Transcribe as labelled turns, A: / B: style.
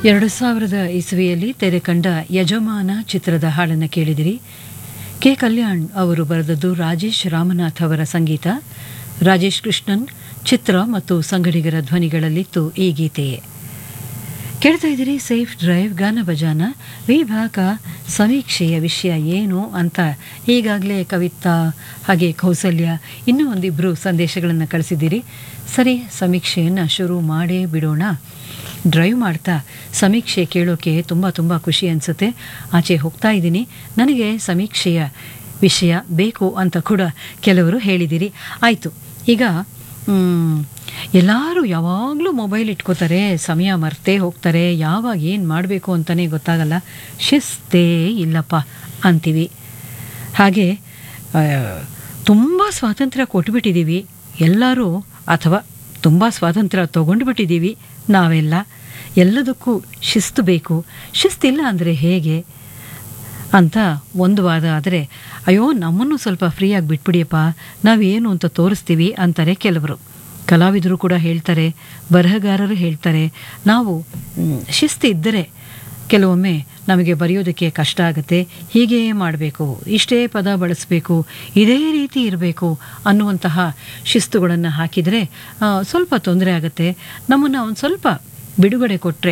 A: ಎರಡು ಸಾವಿರದ ಇಸವಿಯಲ್ಲಿ ತೆರೆ ಕಂಡ ಯಜಮಾನ ಚಿತ್ರದ ಹಾಡನ್ನು ಕೇಳಿದಿರಿ ಕೆ ಕಲ್ಯಾಣ್ ಅವರು ಬರೆದದ್ದು ರಾಜೇಶ್ ರಾಮನಾಥ್ ಅವರ ಸಂಗೀತ ರಾಜೇಶ್ ಕೃಷ್ಣನ್ ಚಿತ್ರ ಮತ್ತು ಸಂಗಡಿಗರ ಧ್ವನಿಗಳಲ್ಲಿತ್ತು ಈ ಗೀತೆಯೇ ಕೇಳ್ತಾ ಇದ್ದೀರಿ ಸೇಫ್ ಡ್ರೈವ್ ಗಾನ ಭಜಾನ ವಿಭಾಗ ಸಮೀಕ್ಷೆಯ ವಿಷಯ ಏನು ಅಂತ ಈಗಾಗಲೇ ಕವಿತಾ ಹಾಗೆ ಕೌಸಲ್ಯ ಇನ್ನೂ ಒಂದಿಬ್ಬರು ಸಂದೇಶಗಳನ್ನು ಕಳಿಸಿದ್ದೀರಿ ಸರಿ ಸಮೀಕ್ಷೆಯನ್ನು ಶುರು ಮಾಡೇ ಬಿಡೋಣ ಡ್ರೈವ್ ಮಾಡ್ತಾ ಸಮೀಕ್ಷೆ ಕೇಳೋಕೆ ತುಂಬ ತುಂಬ ಖುಷಿ ಅನಿಸುತ್ತೆ ಆಚೆ ಹೋಗ್ತಾ ಇದ್ದೀನಿ ನನಗೆ ಸಮೀಕ್ಷೆಯ ವಿಷಯ ಬೇಕು ಅಂತ ಕೂಡ ಕೆಲವರು ಹೇಳಿದ್ದೀರಿ ಆಯಿತು ಈಗ ಎಲ್ಲರೂ ಯಾವಾಗಲೂ ಮೊಬೈಲ್ ಇಟ್ಕೋತಾರೆ ಸಮಯ ಮರ್ತೇ ಹೋಗ್ತಾರೆ ಯಾವಾಗ ಏನು ಮಾಡಬೇಕು ಅಂತಲೇ ಗೊತ್ತಾಗಲ್ಲ ಶಿಸ್ತೇ ಇಲ್ಲಪ್ಪ ಅಂತೀವಿ ಹಾಗೆ ತುಂಬ ಸ್ವಾತಂತ್ರ್ಯ ಕೊಟ್ಬಿಟ್ಟಿದ್ದೀವಿ ಎಲ್ಲರೂ ಅಥವಾ ತುಂಬ ಸ್ವಾತಂತ್ರ್ಯ ತೊಗೊಂಡ್ಬಿಟ್ಟಿದ್ದೀವಿ ನಾವೆಲ್ಲ ಎಲ್ಲದಕ್ಕೂ ಶಿಸ್ತು ಬೇಕು ಶಿಸ್ತಿಲ್ಲ ಅಂದರೆ ಹೇಗೆ ಅಂತ ಒಂದು ವಾದ ಆದರೆ ಅಯ್ಯೋ ನಮ್ಮನ್ನು ಸ್ವಲ್ಪ ಫ್ರೀಯಾಗಿ ಬಿಟ್ಬಿಡಿಯಪ್ಪ ನಾವೇನು ಅಂತ ತೋರಿಸ್ತೀವಿ ಅಂತಾರೆ ಕೆಲವರು ಕಲಾವಿದರು ಕೂಡ ಹೇಳ್ತಾರೆ ಬರಹಗಾರರು ಹೇಳ್ತಾರೆ ನಾವು ಶಿಸ್ತು ಇದ್ದರೆ ಕೆಲವೊಮ್ಮೆ ನಮಗೆ ಬರೆಯೋದಕ್ಕೆ ಕಷ್ಟ ಆಗುತ್ತೆ ಹೀಗೇ ಮಾಡಬೇಕು ಇಷ್ಟೇ ಪದ ಬಳಸಬೇಕು ಇದೇ ರೀತಿ ಇರಬೇಕು ಅನ್ನುವಂತಹ ಶಿಸ್ತುಗಳನ್ನು ಹಾಕಿದರೆ ಸ್ವಲ್ಪ ತೊಂದರೆ ಆಗುತ್ತೆ ನಮ್ಮನ್ನು ಒಂದು ಸ್ವಲ್ಪ ಬಿಡುಗಡೆ ಕೊಟ್ಟರೆ